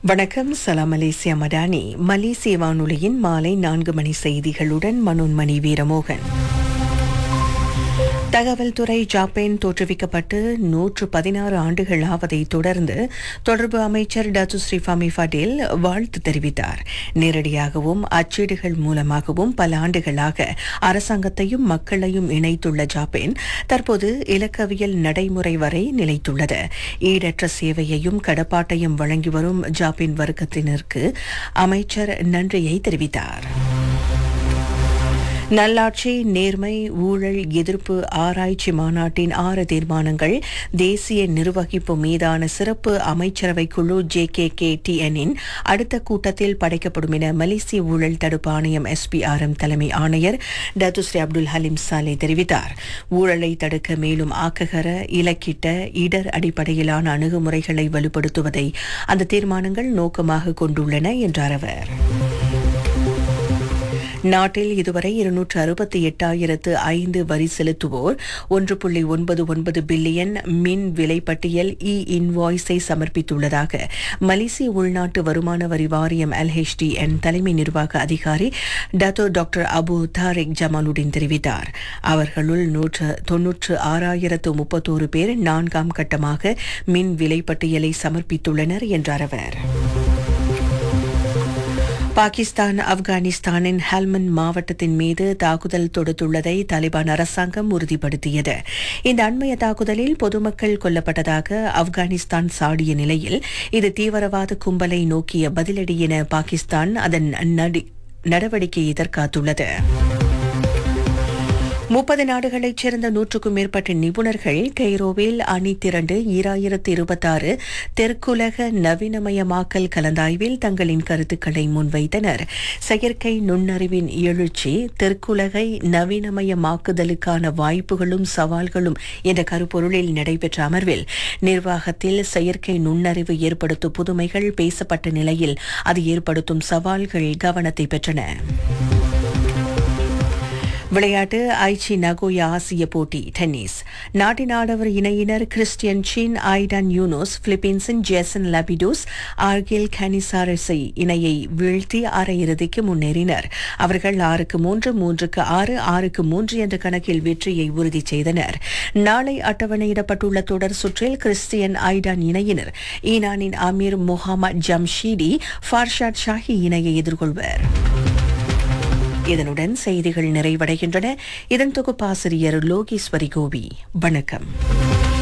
வணக்கம் சலாம் மலேசியா மடானி மலேசிய வானொலியின் மாலை நான்கு மணி செய்திகளுடன் மனோன்மணி வீரமோகன் தகவல் துறை ஜாப்பேன் தோற்றுவிக்கப்பட்டு நூற்று பதினாறு ஆண்டுகள் ஆவதை தொடர்ந்து தொடர்பு அமைச்சர் டத்து ஸ்ரீஃபாமி ஃபடேல் வாழ்த்து தெரிவித்தார் நேரடியாகவும் அச்சீடுகள் மூலமாகவும் பல ஆண்டுகளாக அரசாங்கத்தையும் மக்களையும் இணைத்துள்ள ஜாப்பேன் தற்போது இலக்கவியல் நடைமுறை வரை நிலைத்துள்ளது ஈடற்ற சேவையையும் கடப்பாட்டையும் வழங்கி வரும் ஜாப்பேன் வர்க்கத்தினருக்கு அமைச்சர் நன்றியை தெரிவித்தார் நல்லாட்சி நேர்மை ஊழல் எதிர்ப்பு ஆராய்ச்சி மாநாட்டின் ஆறு தீர்மானங்கள் தேசிய நிர்வகிப்பு மீதான சிறப்பு அமைச்சரவை குழு ஜே கே கே டிஎனின் அடுத்த கூட்டத்தில் படைக்கப்படும் என மலேசிய ஊழல் தடுப்பு ஆணையம் எஸ்பிஆர்எம் தலைமை ஆணையர் டத்துஸ்ரீ அப்துல் ஹலீம் சாலே தெரிவித்தார் ஊழலை தடுக்க மேலும் ஆக்ககர இலக்கிட்ட இடர் அடிப்படையிலான அணுகுமுறைகளை வலுப்படுத்துவதை அந்த தீர்மானங்கள் நோக்கமாக கொண்டுள்ளன என்றார் அவர் நாட்டில் இதுவரை இருநூற்று அறுபத்தி எட்டாயிரத்து ஐந்து வரி செலுத்துவோர் ஒன்று புள்ளி ஒன்பது ஒன்பது பில்லியன் மின் விலை பட்டியல் இ இன்வாய்ஸை சமர்ப்பித்துள்ளதாக மலேசிய உள்நாட்டு வருமான வரி வாரியம் எல்ஹெச்டிஎன் தலைமை நிர்வாக அதிகாரி டத்தோ டாக்டர் அபு தாரிக் ஜமாலுடன் தெரிவித்தார் அவர்களுள் நூற்று தொன்னூற்று ஆறாயிரத்து முப்பத்தோரு பேர் நான்காம் கட்டமாக மின் விலை பட்டியலை சமர்ப்பித்துள்ளனர் என்றார் அவர் பாகிஸ்தான் ஆப்கானிஸ்தானின் ஹல்மன் மாவட்டத்தின் மீது தாக்குதல் தொடுத்துள்ளதை தாலிபான் அரசாங்கம் உறுதிப்படுத்தியது இந்த அண்மைய தாக்குதலில் பொதுமக்கள் கொல்லப்பட்டதாக ஆப்கானிஸ்தான் சாடிய நிலையில் இது தீவிரவாத கும்பலை நோக்கிய பதிலடி என பாகிஸ்தான் அதன் நடவடிக்கையை தற்காத்துள்ளது முப்பது நாடுகளைச் சேர்ந்த நூற்றுக்கும் மேற்பட்ட நிபுணர்கள் கெய்ரோவில் அணி திரண்டு ஈராயிரத்து இருபத்தாறு தெற்குலக நவீனமயமாக்கல் கலந்தாய்வில் தங்களின் கருத்துக்களை முன்வைத்தனர் செயற்கை நுண்ணறிவின் எழுச்சி தெற்குலகை நவீனமயமாக்குதலுக்கான வாய்ப்புகளும் சவால்களும் என்ற கருப்பொருளில் நடைபெற்ற அமர்வில் நிர்வாகத்தில் செயற்கை நுண்ணறிவு ஏற்படுத்தும் புதுமைகள் பேசப்பட்ட நிலையில் அது ஏற்படுத்தும் சவால்கள் கவனத்தை பெற்றன விளையாட்டு ஐச்சி நகோயா ஆசிய போட்டி டென்னிஸ் நாட்டின் ஆடவர் இணையினர் கிறிஸ்டியன் சின் ஐடான் யூனோஸ் பிலிப்பீன்ஸின் ஜேசன் லபிடோஸ் ஆர்கில் கனிசாரஸை இணையை வீழ்த்தி அரையிறுதிக்கு முன்னேறினர் அவர்கள் ஆறுக்கு மூன்று மூன்றுக்கு ஆறு ஆறுக்கு மூன்று என்ற கணக்கில் வெற்றியை உறுதி செய்தனர் நாளை அட்டவணையிடப்பட்டுள்ள தொடர் சுற்றில் கிறிஸ்டியன் ஐடான் இணையினர் ஈனானின் Amir Mohammad Jamshidi Farshad Shahi இணையை எதிர்கொள்வர் இதனுடன் செய்திகள் நிறைவடைகின்றன இதன் தொகுப்பாசிரியர் லோகேஸ்வரி கோபி வணக்கம்